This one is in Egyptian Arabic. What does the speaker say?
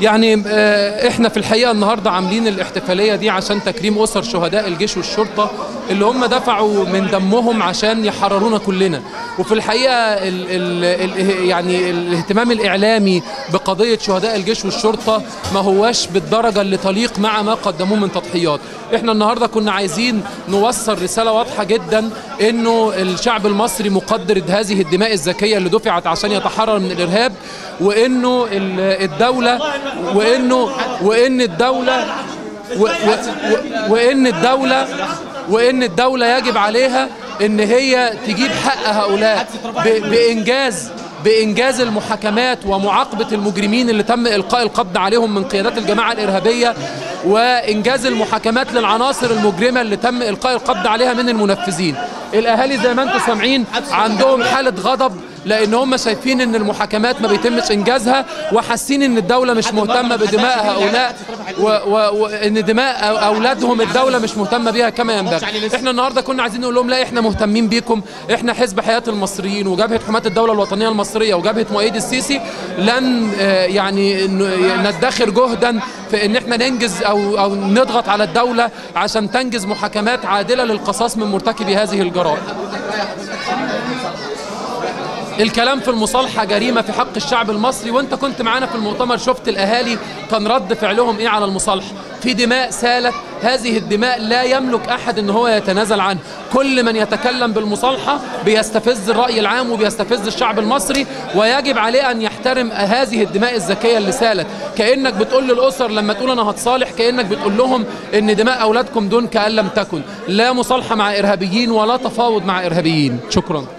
يعني آه، احنا في الحقيقه النهارده عاملين الاحتفاليه دي عشان تكريم اسر شهداء الجيش والشرطه اللي هم دفعوا من دمهم عشان يحررونا كلنا وفي الحقيقه ال ال ال يعني الاهتمام الاعلامي بقضيه شهداء الجيش والشرطه ما هواش بالدرجه اللي تليق مع ما قدموه من تضحيات احنا النهارده كنا عايزين نوصل رساله واضحه جدا انه الشعب المصري مقدر هذه الدماء الزكيه اللي دفعت عشان يتحرر من الارهاب وانه ال- الدوله وانه وان الدوله و و و وان الدوله وان الدوله يجب عليها ان هي تجيب حق هؤلاء ب- بانجاز بانجاز المحاكمات ومعاقبه المجرمين اللي تم القاء القبض عليهم من قيادات الجماعه الارهابيه وانجاز المحاكمات للعناصر المجرمه اللي تم القاء القبض عليها من المنفذين الاهالي زي ما انتم سامعين عندهم حاله غضب لان هم شايفين ان المحاكمات ما بيتمش انجازها وحاسين ان الدوله مش مهتمه بدماء هؤلاء و- و- وان دماء أو- اولادهم الدوله مش مهتمه بيها كما ينبغي احنا النهارده كنا عايزين نقول لهم لا احنا مهتمين بيكم احنا حزب حياه المصريين وجبهه حمايه الدوله الوطنيه المصريه وجبهه مؤيد السيسي لن آه، يعني ن- ندخر جهدا في ان احنا ننجز او او نضغط على الدوله عشان تنجز محاكمات عادله للقصاص من مرتكبي هذه الجرائم الكلام في المصالحة جريمة في حق الشعب المصري وانت كنت معانا في المؤتمر شفت الاهالي كان رد فعلهم ايه على المصالحة في دماء سالت هذه الدماء لا يملك احد ان هو يتنازل عنها كل من يتكلم بالمصالحة بيستفز الرأي العام وبيستفز الشعب المصري ويجب عليه ان يحترم هذه الدماء الزكية اللي سالت كأنك بتقول للأسر لما تقول انا هتصالح كأنك بتقول لهم ان دماء اولادكم دون كأن لم تكن لا مصالحة مع ارهابيين ولا تفاوض مع ارهابيين شكرا